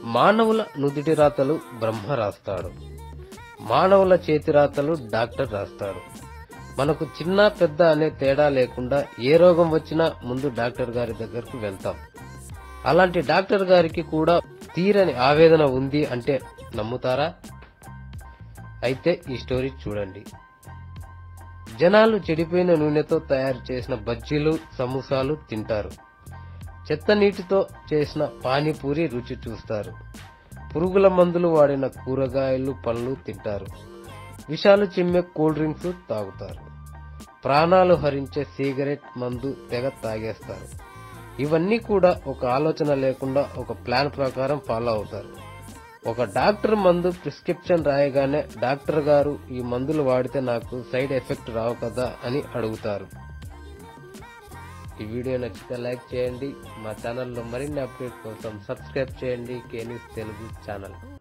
మానవుల నుదిటి రాతలు బ్రహ్మ రాస్తాడు మానవుల చేతి రాతలు డాక్టర్ రాస్తాడు మనకు చిన్న పెద్ద అనే తేడా లేకుండా ఏ రోగం వచ్చినా ముందు డాక్టర్ గారి దగ్గరకు వెళ్తాం అలాంటి డాక్టర్ గారికి కూడా తీరని ఆవేదన ఉంది అంటే నమ్ముతారా అయితే ఈ స్టోరీ చూడండి జనాలు చెడిపోయిన నూనెతో తయారు చేసిన బజ్జీలు సమోసాలు తింటారు చెత్త నీటితో చేసిన పానీపూరి రుచి చూస్తారు పురుగుల మందులు వాడిన కూరగాయలు పండ్లు తింటారు విషాలు చిమ్మే కూల్ డ్రింక్స్ తాగుతారు ప్రాణాలు హరించే సిగరెట్ మందు తెగ తాగేస్తారు ఇవన్నీ కూడా ఒక ఆలోచన లేకుండా ఒక ప్లాన్ ప్రకారం ఫాలో అవుతారు ఒక డాక్టర్ మందు ప్రిస్క్రిప్షన్ రాయగానే డాక్టర్ గారు ఈ మందులు వాడితే నాకు సైడ్ ఎఫెక్ట్ రావు కదా అని అడుగుతారు ఈ వీడియో నచ్చితే లైక్ చేయండి మా ఛానల్లో మరిన్ని అప్డేట్ కోసం సబ్స్క్రైబ్ చేయండి కేనీస్ తెలుగు ఛానల్